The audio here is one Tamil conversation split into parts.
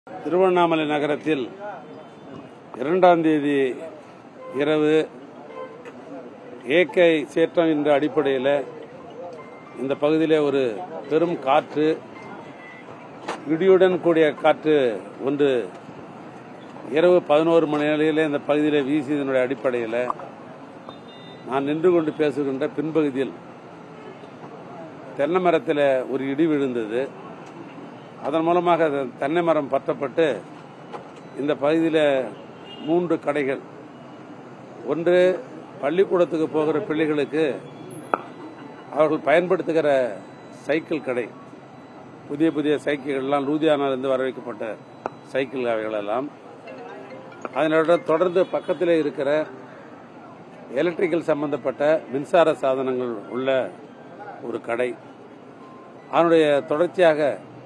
திருவண்ணாமலை நகரத்தில் இரண்டாம் தேதி இரவு ஏக்கை சேற்றம் என்ற அடிப்படையில் இந்த பகுதியிலே ஒரு பெரும் காற்று இடியுடன் கூடிய காற்று ஒன்று இரவு பதினோரு மணி நிலையில் இந்த பகுதியில் வீசியதனுடைய அடிப்படையில் நான் நின்று கொண்டு பேசுகின்ற பின்பகுதியில் தென்னை மரத்தில் ஒரு இடி விழுந்தது அதன் மூலமாக அது தென்னை மரம் பற்றப்பட்டு இந்த பகுதியில் மூன்று கடைகள் ஒன்று பள்ளிக்கூடத்துக்கு போகிற பிள்ளைகளுக்கு அவர்கள் பயன்படுத்துகிற சைக்கிள் கடை புதிய புதிய சைக்கிள்கள்லாம் லூதியானாலிருந்து வர வைக்கப்பட்ட சைக்கிள் அவைகளெல்லாம் அதனோட தொடர்ந்து பக்கத்தில் இருக்கிற எலக்ட்ரிக்கல் சம்பந்தப்பட்ட மின்சார சாதனங்கள் உள்ள ஒரு கடை அதனுடைய தொடர்ச்சியாக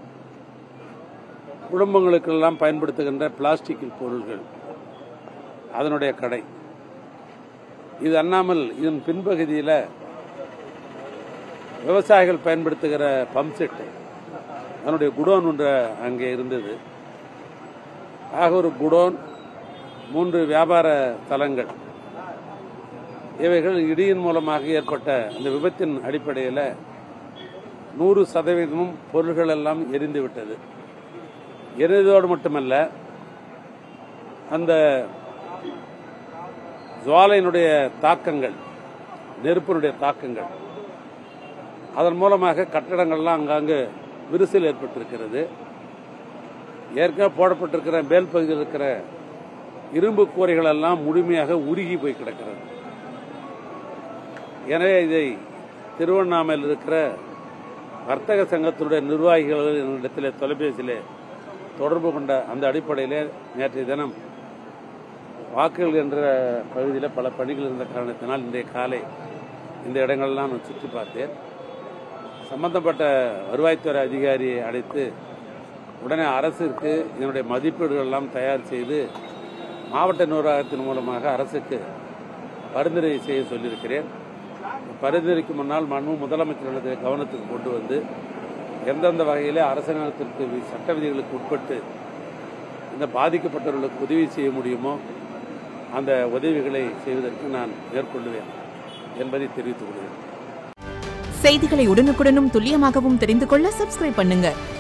குடும்பங்களுக்கெல்லாம் பயன்படுத்துகின்ற பிளாஸ்டிக் பொருள்கள் அதனுடைய கடை இது அண்ணாமல் இதன் பின்பகுதியில் விவசாயிகள் பயன்படுத்துகிற பம்ப் செட் அதனுடைய குடோன் ஒன்று அங்கே இருந்தது ஆக ஒரு குடோன் மூன்று வியாபார தலங்கள் இவைகள் இடியின் மூலமாக ஏற்பட்ட அந்த விபத்தின் அடிப்படையில் நூறு சதவீதமும் பொருள்கள் எல்லாம் எரிந்து விட்டது எரிந்ததோடு மட்டுமல்ல அந்த ஜுவாலையினுடைய தாக்கங்கள் நெருப்பினுடைய தாக்கங்கள் அதன் மூலமாக கட்டடங்கள்லாம் அங்கங்கு விரிசல் ஏற்பட்டிருக்கிறது ஏற்கனவே போடப்பட்டிருக்கிற மேல் பகுதியில் இருக்கிற இரும்பு கூரைகள் எல்லாம் முழுமையாக உருகி போய் கிடக்கிறது எனவே இதை திருவண்ணாமையில் இருக்கிற வர்த்தக சங்கத்தினுடைய நிர்வாகிகள் என்னிடத்தில் தொலைபேசியிலே தொடர்பு கொண்ட அந்த அடிப்படையிலே நேற்றைய தினம் வாக்குகள் என்ற பகுதியில் பல பணிகள் இருந்த காரணத்தினால் இன்றைய காலை இந்த இடங்கள்லாம் நான் சுற்றி பார்த்தேன் சம்பந்தப்பட்ட வருவாய்த்துறை அதிகாரியை அழைத்து உடனே அரசிற்கு இதனுடைய மதிப்பீடுகள் எல்லாம் தயார் செய்து மாவட்ட நிர்வாகத்தின் மூலமாக அரசுக்கு பரிந்துரை செய்ய சொல்லியிருக்கிறேன் பரிந்துரைக்கு முன்னால் மனு முதலமைச்சர்களுடைய கவனத்துக்கு கொண்டு வந்து எந்தெந்த வகையிலே அரசாங்கத்திற்கு வி- சட்ட விதிகளுக்கு உட்பட்டு இந்த பாதிக்கப்பட்டவர்களுக்கு உதவி செய்ய முடியுமோ அந்த உதவிகளை செய்வதற்கு நான் மேற்கொள்ளுவேன் என்பதை தெரிவித்துக் கொள்கிறேன் செய்திகளை உடனுக்குடனும் துல்லியமாகவும் தெரிந்து கொள்ள சப்ஸ்கிரைப் பண்ணுங்க